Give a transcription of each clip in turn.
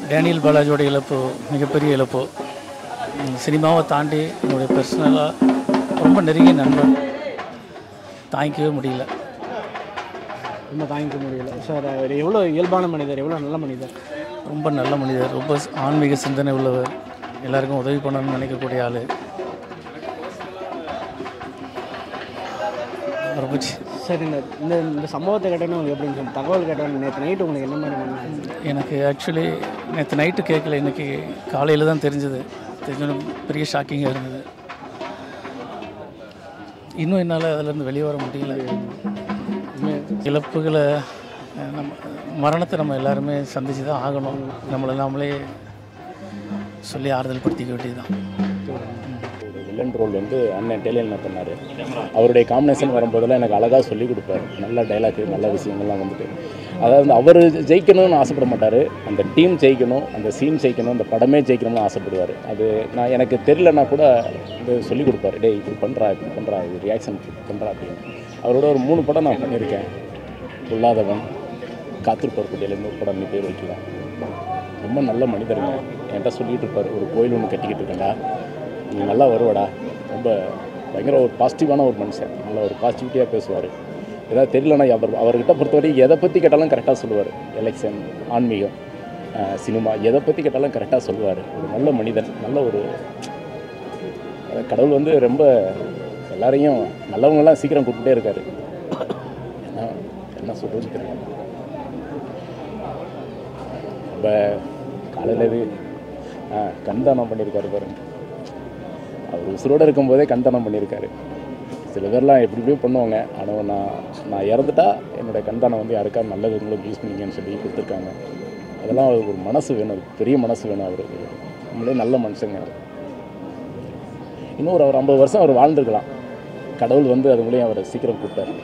Daniel பாலாஜியோட இழப்பு மிகப்பெரிய இழப்பு ம், சினிமாவை தாண்டி என்னுடைய பர்சனலாக ரொம்ப நெருங்கிய நண்பன் தாங்கிக்கவே முடியல ரொம்ப தாங்கிக்க முடியல சார் அவர் எவ்வளோ இயல்பான மனிதர் எவ்வளோ நல்ல மனிதர் ரொம்ப நல்ல மனிதர் ரொம்ப ஆன்மீக சிந்தனை உள்ளவர் எல்லாருக்கும் உதவி பண்ணணும்னு நினைக்கக்கூடிய ஆள் ரொம்ப சி- சார் இந்த இந்த இந்த சம்பவத்தை கேட்டோன்னு உங்களுக்கு எப்படி இருந்துச்சு? தகவல் கேட்டோன்னு நேற்று நைட்டு உங்களுக்கு என்ன மாதிரி மனசு? எனக்கு ஆக்சுவலி நேற்று நைட்டு கேட்கல இன்றைக்கி காலையில் தான் தெரிஞ்சது தெரிஞ்சோன்னு பெரிய ஷாக்கிங்காக இருந்தது இன்னும் என்னால் அதிலேருந்து வெளியே வர முடியல இழப்புகளை அஹ், நம்ம மரணத்தை நம்ம எல்லாருமே சந்திச்சு தான் ஆகணும் நம்மளை நாமளே சொல்லி ஆறுதல் படுத்திக்க வேண்டியதுதான் ஒரு வில்லன் ரோல் வந்து அண்ணன் டேலியன் பண்ணார் அவருடைய காம்பினேஷன் வரும்போதெல்லாம் எனக்கு அழகாக சொல்லி கொடுப்பாரு நல்ல டைலாக்கு நல்ல விஷயங்கள்லாம் வந்துட்டு அதாவது அவர் ஜெயிக்கணும்னு ஆசைப்பட மாட்டார் அந்த டீம் ஜெயிக்கணும் அந்த சீன் ஜெயிக்கணும் அந்த படமே ஜெயிக்கணும்னு ஆசைப்படுவார் அது நான் எனக்கு தெரிலனா கூட இது சொல்லி கொடுப்பாரு டேய் இப்படி பண்ணுறா இப்படி பண்ணுறா இது ரியாக்ஷன் பண்ணுறா அப்படின்னு அவரோட ஒரு மூணு படம் நான் பண்ணியிருக்கேன் பொல்லாதவன் காத்திருப்பார் குட்டியில் இன்னொரு படம் நீ பேர் வைக்கலாம் ரொம்ப நல்ல மனிதருங்க என்கிட்ட சொல்லிட்டு இருப்பார் ஒரு கோயில் ஒன்று கட்டிக்கிட்டு இருக்கேன்டா நீ நல்லா வருவடா ரொம்ப பயங்கர ஒரு பாசிட்டிவான ஒரு மனுஷன் நல்ல ஒரு பாசிட்டிவிட்டியாக பேசுவார் ஏதாவது தெரியலனா அவர் அவர்கிட்ட பொறுத்தவரை எதை பற்றி கேட்டாலும் கரெக்டாக சொல்லுவார் எலெக்ஷன் ஆன்மீகம் அஹ், சினிமா எதை பற்றி கேட்டாலும் கரெக்டாக சொல்லுவார் ஒரு நல்ல மனிதன் நல்ல ஒரு அஹ், கடவுள் வந்து ரொம்ப எல்லாரையும் நல்லவங்கெல்லாம் சீக்கிரம் கூப்பிட்டே இருக்காரு என்ன என்ன சொல்கிறதுன்னு தெரியல இப்போ காலையில் இது ஆ கண்தானம் பண்ணியிருக்காரு பாருங்க அவர் உசுரோடு இருக்கும்போதே கண்தானம் பண்ணியிருக்காரு சில பேர்லாம் எப்படி எப்படியோ பண்ணுவாங்க ஆனால் நான் நான் இறந்துட்டா என்னோட கண்தானம் வந்து யாருக்கா நல்லது உங்களுக்கு யூஸ் பண்ணிங்கன்னு சொல்லி கொடுத்துருக்காங்க அதெல்லாம் அவருக்கு ஒரு மனசு வேணும் ஒரு பெரிய மனசு வேணும் அவருக்கு நம்மளே நல்ல மனுஷங்க அவர் இன்னும் ஒரு அவர் ஐம்பது வருஷம் அவர் வாழ்ந்துருக்கலாம் கடவுள் வந்து அது மூலியம் அவரை சீக்கிரம் கூப்பிட்டார்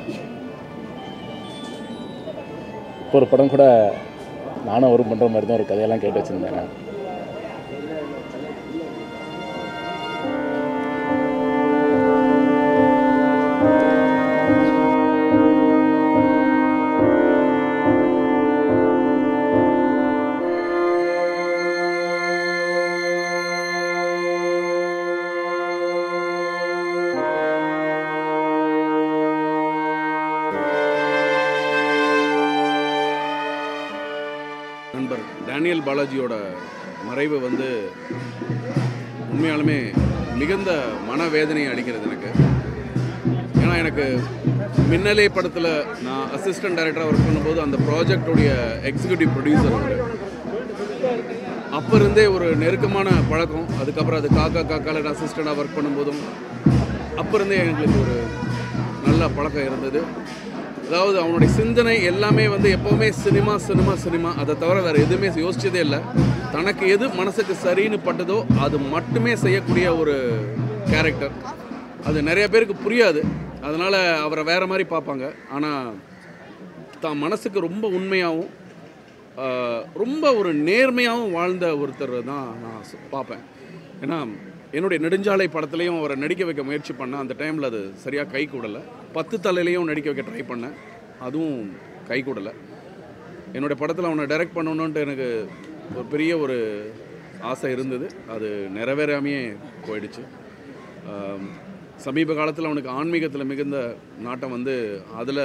இப்போ ஒரு படம் கூட நானும் அவரும் பண்ணுற மாதிரி தான் ஒரு கதையெல்லாம் கேட்டு வச்சுருந்தேன் நான். நண்பர் டேனியல் பாலாஜியோட மறைவு வந்து உண்மையாலுமே மிகுந்த மனவேதனையை அளிக்கிறது எனக்கு ஏன்னா எனக்கு மின்னலே படத்தில் நான் அசிஸ்டன்ட் டைரக்டராக ஒர்க் பண்ணும்போது அந்த ப்ராஜெக்டோடைய எக்ஸிக்யூட்டிவ் ப்ரொடியூசர் அவர் அப்போ இருந்தே ஒரு நெருக்கமான பழக்கம் அதுக்கப்புறம் அது காக்கா காக்கால அசிஸ்டண்டாக ஒர்க் பண்ணும்போதும் அப்போ இருந்தே எங்களுக்கு ஒரு நல்ல பழக்கம் இருந்தது அதாவது அவனுடைய சிந்தனை எல்லாமே வந்து எப்போவுமே சினிமா சினிமா சினிமா அதை தவிர வேறு எதுவுமே யோசிச்சதே இல்லை தனக்கு எது மனசுக்கு சரின்னு பட்டதோ அது மட்டுமே செய்யக்கூடிய ஒரு கேரக்டர் அது நிறைய பேருக்கு புரியாது அதனால் அவரை வேறு மாதிரி பார்ப்பாங்க ஆனால் தான் மனசுக்கு ரொம்ப உண்மையாகவும் ஆஹ், ரொம்ப ஒரு நேர்மையாகவும் வாழ்ந்த ஒருத்தர் தான் நான் ச- பார்ப்பேன் ஏன்னா என்னுடைய நெடுஞ்சாலை படத்துலையும் அவரை நடிக்க வைக்க முயற்சி பண்ணேன் அந்த டைமில் அது சரியாக கை கூடலை பத்து தலையிலையும் நடிக்க வைக்க ட்ரை பண்ணேன் அதுவும் கை கூடலை என்னுடைய படத்தில் அவனை டைரக்ட் பண்ணணுன்ட்டு எனக்கு ஒரு பெரிய ஒரு ஆசை இருந்தது அது நிறைவேறாமையே போயிடுச்சு ஆம், சமீப காலத்தில் அவனுக்கு ஆன்மீகத்தில் மிகுந்த நாட்டம் வந்து அதில்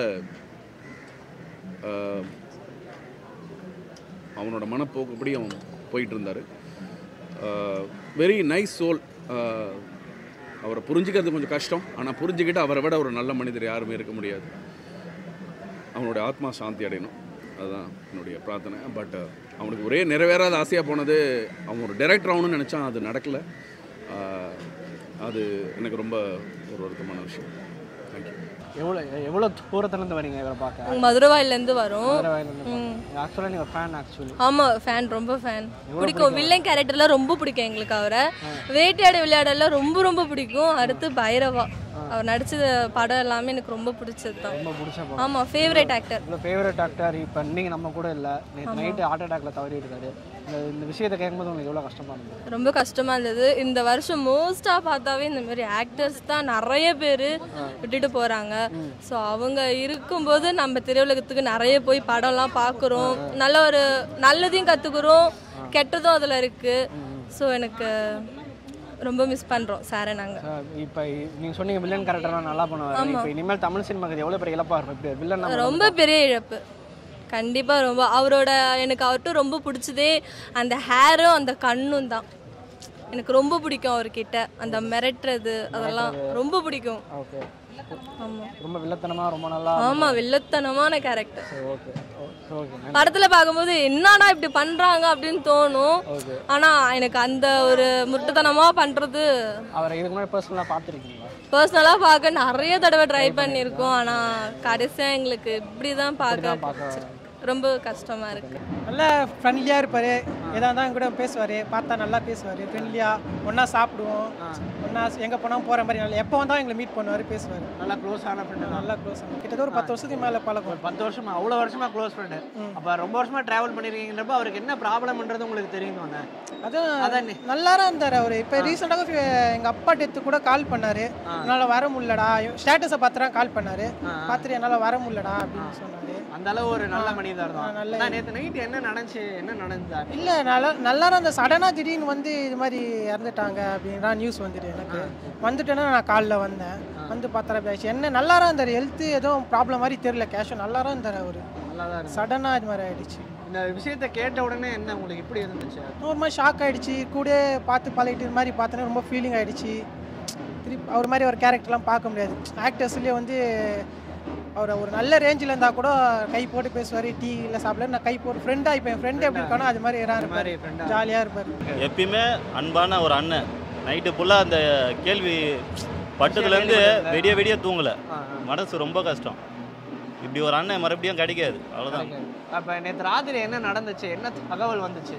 அவனோட மனப்போக்குப்படி அவன் போயிட்டு இருந்தார் வெரி நைஸ் சோல் அவரை புரிஞ்சுக்கிறது கொஞ்சம் கஷ்டம் ஆனால் புரிஞ்சுக்கிட்டு அவரை விட ஒரு நல்ல மனிதர் யாருமே இருக்க முடியாது அவனுடைய ஆத்மா சாந்தி அடையணும் அதுதான் என்னுடைய பிரார்த்தனை பட் அவனுக்கு ஒரே நிறைவேறாத ஆசையாக போனது அவன் ஒரு டைரக்டர் ஆகணும்னு நினச்சான் அது நடக்கலை ஆஹ், அது எனக்கு ரொம்ப ஒரு வருத்தமான விஷயம் தேங்க்யூ எவ்வளோ எவ்வளோ தூரத்துலேருந்து வரீங்க இவரை பார்க்க மதுரவாயிலேருந்து வரும் ஆக்சுவலாக நீங்கள் ஃபேன் ஆக்சுவலி ஆமாம் ஃபேன் ரொம்ப ஃபேன் பிடிக்கும் வில்லன் கேரக்டர்லாம் ரொம்ப பிடிக்கும் எங்களுக்கு அவரை வேட்டையாடு விளையாடலாம் ரொம்ப ரொம்ப பிடிக்கும் அடுத்து பைரவா அவர் நடிச்ச படம் எல்லாமே எனக்கு ரொம்ப பிடிச்சது தான் ரொம்ப பிடிச்ச படம் ஆமாம் ஃபேவரட் ஆக்டர் இவ்வளோ ஃபேவரட் ஆக்டர் இப்போ நீங்கள் நம்ம கூட இல்லை நேற்று நைட்டு ஹார்ட் அட்டாக்ல தவறி இருக்காரு இந்த இந்த விஷயத்தை கேட்கும்போது உங்களுக்கு எவ்வளோ கஷ்டமாக இருந்தது ரொம்ப கஷ்டமாக இருந்தது இந்த வருஷம் மோஸ்ட்டாக பார்த்தாவே இந்த மாதிரி ஆக்டர்ஸ் தான் நிறைய பேர் விட்டுட்டு போகிறாங்க ஸோ அவங்க இருக்கும்போது நம்ம திரையுலகத்துக்கு நிறைய போய் படம்லாம் பார்க்குறோம் நல்ல ஒரு நல்லதையும் கற்றுக்குறோம் கெட்டதும் அதில் இருக்குது ஸோ எனக்கு ரொம்ப மிஸ் பண்ணுறோம் சாரை நாங்கள் இப்போ நீங்கள் சொன்னீங்க வில்லன் கேரக்டர்லாம் நல்லா பண்ணுவார் இப்போ இனிமேல் தமிழ் சினிமாக்கு எவ்வளோ பெரிய இழப்பாக இருக்கும் இப்போ வில்லன் ரொம்ப பெரிய இழப்பு கண்டிப்பாக ரொம்ப அவரோட எனக்கு அவர்கிட்ட ரொம்ப பிடிச்சதே அந்த ஹேரும் அந்த கண்ணும் தான் எனக்கு ரொம்ப பிடிக்கும் அவர்கிட்ட அந்த மிரட்டுறது அதெல்லாம் ரொம்ப பிடிக்கும் ஓகே ஆமாம் ரொம்ப வில்லத்தனமாக ரொம்ப நல்லா ஆமாம் வில்லத்தனமான கேரக்டர் ஓகே ஓகே படத்துல பார்க்கும்போது என்னடா இப்படி பண்றாங்க அப்படின்னு தோணும் ஆனா எனக்கு அந்த ஒரு முட்டுத்தனமா பண்றது அவரை இதுக்கு முன்னாடி பர்சனலாக பார்த்துருக்கீங்களா பர்சனலா பார்க்க நிறைய தடவை ட்ரை பண்ணியிருக்கோம் ஆனா கடைசியா எங்களுக்கு இப்படிதான் பார்க்க ரொம்ப கஷ்டமா இருக்கு நல்லா ஃப்ரெண்ட்லியாக இருப்பார் எதாக இருந்தால் கூட பேசுவார் பார்த்தா நல்லா பேசுவார் ஃப்ரெண்ட்லியாக ஒன்றா சாப்பிடுவோம் ஒன்றா எங்கே போனால் போகிற மாதிரி நல்லா எப்போ வந்தாலும் எங்களை மீட் பண்ணுவார் பேசுவார் நல்லா க்ளோஸ் ஆன ஃப்ரெண்டு நல்லா க்ளோஸ் ஆகும் கிட்டத்தட்ட ஒரு பத்து வருஷத்துக்கு மேலே பழக்கம் பத்து வருஷமா அவ்வளோ வருஷமா க்ளோஸ் ஃப்ரெண்டு அப்போ ரொம்ப வருஷமா ட்ராவல் பண்ணியிருக்கீங்கிறப்ப அவருக்கு என்ன ப்ராப்ளம்ன்றது உங்களுக்கு தெரியும் தானே அதுவும் அதானே. நல்லா தான் இருந்தார் அவர் இப்போ ரீசெண்டாக எங்கள் அப்பா டெத்து கூட கால் பண்ணார் என்னால் வர முடியலடா ஸ்டேட்டஸை பார்த்துறா கால் பண்ணார் பார்த்துட்டு என்னால் வர முடியலடா அப்படின்னு சொன்னார் அந்த அளவு ஒரு நல்ல மனிதர் ஆ, தான் நல்ல- நான் நேற்று நைட் என்ன நடந்துச்சு என்ன நடந்தா இல்லை நல்லா நல்லா தான் அந்த சடனாக திடீர்னு வந்து இது மாதிரி இறந்துட்டாங்க அப்படின்னா நியூஸ் வந்துட்டு எனக்கு வந்துட்டேன்னா நான் காலைல வந்தேன் வந்து பார்த்தா பேசி என்ன நல்லா தான் இருந்தார் ஹெல்த்து எதுவும் ப்ராப்ளம் மாதிரி தெரியல கேஷும் நல்லா தான் இருந்தார் அவர் நல்லா தான் இருக்கு சடனாக இது மாதிரி ஆயிடுச்சு இந்த விஷயத்தை கேட்ட உடனே என்ன உங்களுக்கு எப்படி இருந்துச்சு ஒரு மாதிரி ஷாக் ஆயிடுச்சு கூட பார்த்து பழகிட்டு இது மாதிரி பார்த்தோன்னே ரொம்ப ஃபீலிங் ஆயிடுச்சு திருப்பி அவர் மாதிரி ஒரு கேரக்டர்லாம் பார்க்க முடியாது ஆக்டர்ஸ்லேயே வந்து அவர் ஒரு நல்ல ரேஞ்சில் இருந்தால் கூட கை போட்டு பேசுவார் டீ இல்லை சாப்பிட நான் கை போட்டு ஃப்ரெண்டாக இப்போ என் ஃப்ரெண்டு எப்படி இருக்கானோ அது மாதிரி இடம் மாதிரி இருப்பார் friend ஆ. ஜாலியாக இருப்பார் எப்பயுமே அன்பான ஒரு அண்ணன் நைட்டு ஃபுல்லாக அந்த கேள்வி பட்டதுலேருந்து வெடிய வெடிய தூங்கலை ஆ, ஆ. மனசு ரொம்ப கஷ்டம் இப்படி ஒரு அண்ணன் மறுபடியும் கிடைக்காது அவ்வளோதான் அப்போ நேற்று ராத்திரி என்ன நடந்துச்சு என்ன தகவல் வந்துச்சு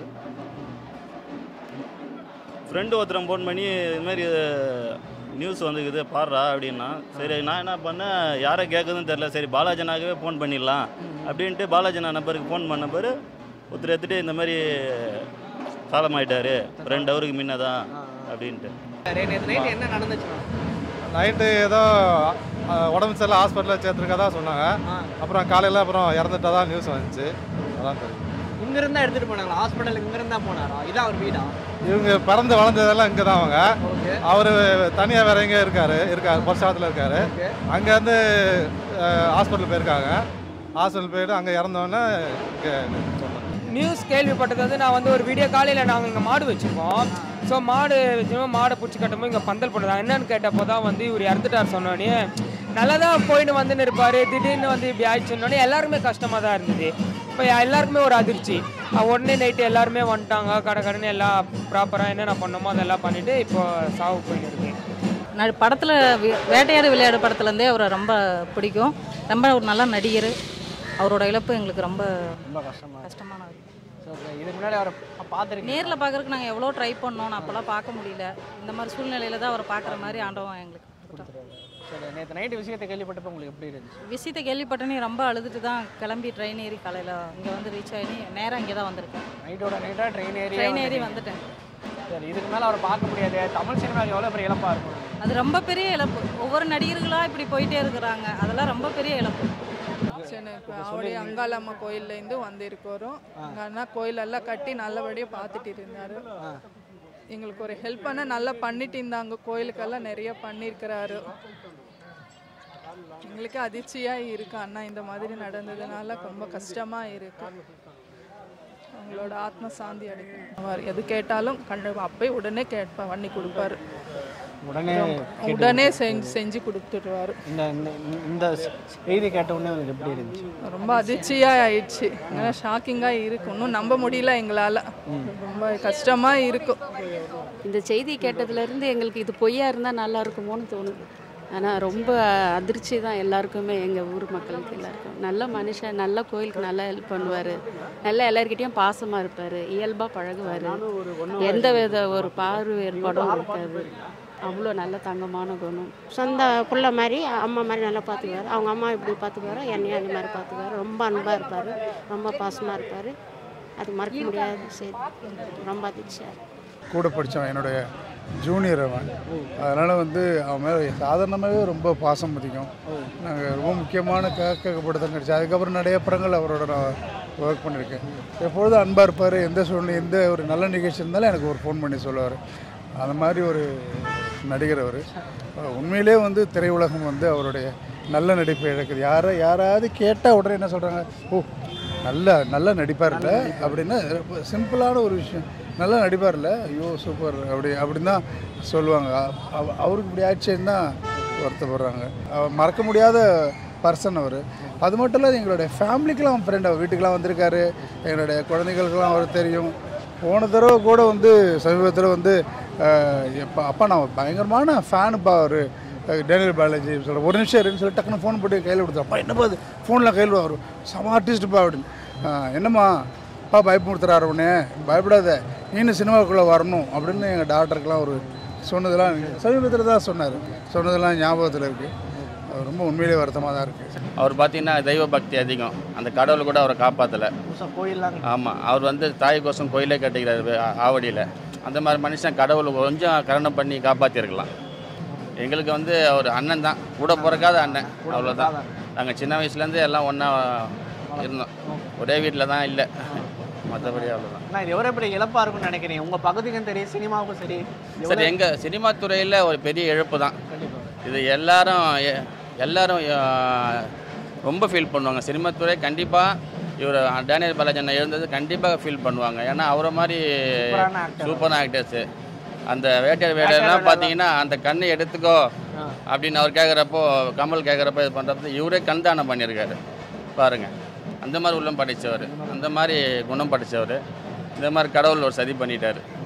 ஃப்ரெண்டு ஒருத்தரம் ஃபோன் பண்ணி இது மாதிரி நியூஸ் வந்துக்குது பாடுறா அப்படின்னா சரி நான் என்ன பண்ணேன் யாரை கேட்குதுன்னு தெரில சரி பாலாஜனாகவே ஃபோன் பண்ணிடலாம் அப்படின்ட்டு பாலாஜனா நம்பருக்கு ஃபோன் பண்ண பிறகு ஒருத்தர் எடுத்துகிட்டு இந்த மாதிரி காலமாயிட்டாரு ரெண்டு ஹவருக்கு முன்ன தான் அப்படின்ட்டு நேற்று நைட் என்ன நடந்துச்சுண்ணா நைட்டு ஏதோ அஹ், உடம்பு சரியில்லை ஹாஸ்பிட்டலில் சேர்த்துருக்கதா சொன்னாங்க ஆ. அப்புறம் காலையில் அப்புறம் இறந்துட்டதா நியூஸ் வந்துச்சு அதான் தெரியும் இங்கிருந்தா எடுத்துட்டு போனாங்களா ஹாஸ்பிட்டல் இங்கிருந்தா போனாரா இதான் அவர் வீடா இவங்க பிறந்து வளர்ந்ததெல்லாம் இங்கே தான் அவங்க ஓகே அவர் தனியாக வேற எங்கே இருக்காரு இருக்காரு பொருஷாத்தில் இருக்காரு ஓகே அங்கேருந்து ஹாஸ்பிட்டல் போயிருக்காங்க ஹாஸ்பிட்டல் போயிட்டு அங்கே இறந்தோடனே இங்கே சொன்னாங்க நியூஸ் கேள்விப்பட்டது வந்து நான் வந்து ஒரு வீடியோ காலையில் நாங்கள் இங்கே மாடு வச்சுருக்கோம் ஸோ மாடு வச்சுருக்கோம் மாடை பிடிச்சி கட்டும்போது இங்கே பந்தல் போடுறாங்க என்னன்னு கேட்டப்போ தான் வந்து இவர் இறந்துட்டார் சொன்னோடனே நல்லா தான் போயிட்டு வந்துன்னு இருப்பார் திடீர்னு வந்து இப்படி ஆயிடுச்சுன்னொடனே எல்லாருமே கஷ்டமாக தான் இருந்தது இப்போ எல்லாருக்குமே ஒரு அதிர்ச்சி அஹ் உடனே நைட்டு எல்லாருமே வந்துட்டாங்க கடை கடைன்னு எல்லாம் ப்ராப்பராக என்னென்ன பண்ணோமோ அதெல்லாம் பண்ணிவிட்டு இப்போ சாவு போயிட்டு இருக்கு நான் படத்தில் வேட்டையாடு விளையாடு படத்துலேருந்தே அவரை ரொம்ப பிடிக்கும் ரொம்ப ஒரு நல்ல நடிகர் அவரோட இழப்பு எங்களுக்கு ரொம்ப ரொம்ப கஷ்டமா இருக்கு. கஷ்டமான ஒரு So, okay, இதுக்கு முன்னாடி அவரை பார்த்துருக்கீங்க நேரில் பார்க்கறதுக்கு நாங்கள் எவ்வளோ ட்ரை பண்ணோம் நான் அப்போல்லாம் பார்க்க முடியல இந்த மாதிரி சூழ்நிலையில தான் அவரை பார்க்குற மாதிரி ஆண்டவன் எங்களுக்கு கொடுத்தான். சரி நேற்று நைட்டு விஷயத்தை கேள்விப்பட்டப்போ உங்களுக்கு எப்படி இருந்துச்சு விஷயத்தை கேள்விப்பட்டனே ரொம்ப அழுதுட்டு தான் கிளம்பி ட்ரெயின் ஏறி காலையில் இங்கே வந்து ரீச் ஆகி நேராக இங்கே தான் வந்திருக்கேன் நைட்டோட நைட்டாக ட்ரெயின் ஏறி ட்ரெயின் ஏறி வந்துட்டேன் சரி இதுக்கு மேலே அவரை பார்க்க முடியாது தமிழ் சினிமாவுக்கு எவ்வளோ பெரிய இழப்பாக இருக்கும் அது ரொம்ப பெரிய இழப்பு ஒவ்வொரு நடிகர்களாக இப்படி போயிட்டே இருக்கிறாங்க அதெல்லாம் ரொம்ப பெரிய இழப்பு இப்போ அவடைய அங்காளம்மா கோயில்லேருந்து வந்திருக்கோம் அங்கே அண்ணா கோயிலெல்லாம் கட்டி நல்லபடியாக பார்த்துட்டு இருந்தார் எங்களுக்கு ஒரு ஹெல்ப் பண்ண நல்லா பண்ணிட்டு இருந்தாங்க கோயிலுக்கெல்லாம் நிறைய பண்ணியிருக்கிறாரு எங்களுக்கு அதிர்ச்சியாக இருக்கு அண்ணா இந்த மாதிரி நடந்ததுனால ரொம்ப கஷ்டமாக இருக்கு அவங்களோட ஆத்ம சாந்தி அடைக்கணும் அவர் எது கேட்டாலும் கண்டு அப்பயே உடனே கேட்பா பண்ணி கொடுப்பாரு உடனே உடனே செஞ்சு செஞ்சு கொடுத்துடுவாரு இந்த இந்த இந்த செய்தி கேட்ட உடனே உங்களுக்கு எப்படி இருந்துச்சு ரொம்ப அதிர்ச்சியாக ஆயிடுச்சு ஏன்னா ஷாக்கிங்காக இருக்கு இன்னும் நம்ப முடியல எங்களால் ரொம்ப கஷ்டமாக இருக்கும் இந்த செய்தி கேட்டதுலேருந்து எங்களுக்கு இது பொய்யா இருந்தால் நல்லா இருக்குமோன்னு தோணுது ஆனால் ரொம்ப அதிர்ச்சி தான் எல்லாருக்குமே எங்கள் ஊர் மக்களுக்கு எல்லாருக்கும் நல்ல மனுஷன் நல்ல கோயிலுக்கு நல்லா ஹெல்ப் பண்ணுவார் நல்லா எல்லாருக்கிட்டேயும் பாசமாக இருப்பார் இயல்பாக பழகுவார் எந்த வித ஒரு பார்வை ஏற்பாடும் இருக்காது அவ்வளோ நல்ல தங்கமான குணம் சொந்த புள்ள மாதிரி அம்மா மாதிரி நல்லா பார்த்துக்குவார் அவங்க அம்மா இப்படி பார்த்துக்குவாரோ என்னையும் அந்த மாதிரி பார்த்துக்குவார் ரொம்ப அன்பாக இருப்பார் ரொம்ப பாசமாக இருப்பார் அது மறக்க முடியாத செய்தி ரொம்ப அதிர்ச்சியாக இருக்கு. கூட படித்தவன் என்னுடைய ஜூனியர் அவன் அதனால் வந்து அவன் மேலே சாதாரணமாகவே ரொம்ப பாசம் அதிகம் நாங்கள் ரொம்ப முக்கியமான கேட்கப்பட்டு தான் நடித்தேன் அதுக்கப்புறம் நிறைய படங்கள் அவரோட நான் ஒர்க் பண்ணியிருக்கேன் எப்பொழுதும் அன்பாக இருப்பார் எந்த சூழ்நிலை எந்த ஒரு நல்ல நிகழ்ச்சி இருந்தாலும் எனக்கு ஒரு ஃபோன் பண்ணி சொல்லுவார் அந்த மாதிரி ஒரு நடிகர் அவர் உண்மையிலே வந்து திரையுலகம் வந்து அவருடைய நல்ல நடிப்பை இழக்குது யாரை யாராவது கேட்டால் உடனே என்ன சொல்கிறாங்க ஓ நல்ல நல்ல நடிப்பார்ல அப்படின்னு சிம்பிளான ஒரு விஷயம் நல்லா நடிப்பார்ல ஐயோ சூப்பர் அப்படி அப்படின்னு தான் சொல்லுவாங்க அவ- அவருக்கு இப்படி ஆச்சுன்னு தான் வருத்தப்படுறாங்க அவ- மறக்க முடியாத பர்சன் அவர் அது மட்டும் இல்லை எங்களுடைய ஃபேமிலிக்கெலாம் ஃப்ரெண்ட் அவர் வீட்டுக்கெலாம் வந்திருக்காரு எங்களுடைய குழந்தைகளுக்கெல்லாம் அவர் தெரியும் போன தடவை கூட வந்து சமீபத்தில் வந்து அஹ், எப்பா அப்பா நான் பயங்கரமான ஃபேனுப்பா அவர் டேனியல் பாலாஜி சொல்ற ஒரு நிமிஷம் இருன்னு சொல்லி டக்குன்னு ஃபோன் போட்டு கையில் கொடுத்தா அப்பா என்னப்பா அது ஃபோனில் கையில் வரும் செம ஆர்டிஸ்ட்டுப்பா அப்படின்னு "ஆஹ், என்னம்மா அப்பா பயப்படுத்துறாரு உடனே பயப்படாத நீனு சினிமாவுக்குள்ளே வரணும் அப்படின்னு எங்கள் டாக்டருக்கெலாம் ஒரு சொன்னதெல்லாம் சமீபத்தில் தான் சொன்னார் சொன்னதெல்லாம் ஞாபகத்தில் இருக்குது அது ரொம்ப உண்மையிலே வருத்தமாக தான் இருக்குது அவர் பார்த்தீங்கன்னா தெய்வ பக்தி அதிகம் அந்த கடவுள் கூட அவரை காப்பாற்றலை புதுசாக கோயில்லாம் ஆமாம் அவர் வந்து தாய் கோசம் கோயிலே கட்டிக்கிறாரு ஆ- ஆவடியில் அந்த மாதிரி மனுஷன் கடவுள் கொஞ்சம் கருணை பண்ணி காப்பாற்றிருக்கலாம் எங்களுக்கு வந்து அவர் அண்ணன் தான் கூட பிறக்காத அண்ணன் அவ்வளோதான் நாங்கள் சின்ன வயசுலேருந்து எல்லாம் ஒன்றா இருந்தோம் ஒரே வீட்டில் தான் இல்லை மற்றபடி அவ்வளோதான் நான் இது எவ்வளோ பெரிய இழப்பாக இருக்கும்னு நினைக்கிறீங்க உங்கள் பகுதிக்கும் சரி சினிமாவுக்கும் சரி சரி எங்கள் சினிமா துறையில் ஒரு பெரிய இழப்பு தான் இது எல்லாரும் எ- எல்லாரும் அஹ், ரொம்ப ஃபீல் பண்ணுவாங்க சினிமா துறை கண்டிப்பாக இவர் டேனியல் பாலாஜன் எழுந்தது கண்டிப்பாக ஃபீல் பண்ணுவாங்க ஏன்னா அவரை மாதிரி சூப்பரான actor. சூப்பரான ஆக்டர்ஸு அந்த வேட்டையார் வேடையெல்லாம் பார்த்தீங்கன்னா அந்த கண்ணை எடுத்துக்கோ அப்படின்னு அவர் கேட்குறப்போ கமல் கேட்குறப்போ இது பண்ணுறப்ப இவரே கண்தானம் பண்ணியிருக்காரு பாருங்கள் அந்த மாதிரி உள்ளம் படைச்சவர் அந்த மாதிரி குணம் படைச்சவர் இந்த மாதிரி கடவுள் ஒரு சதி பண்ணிட்டாரு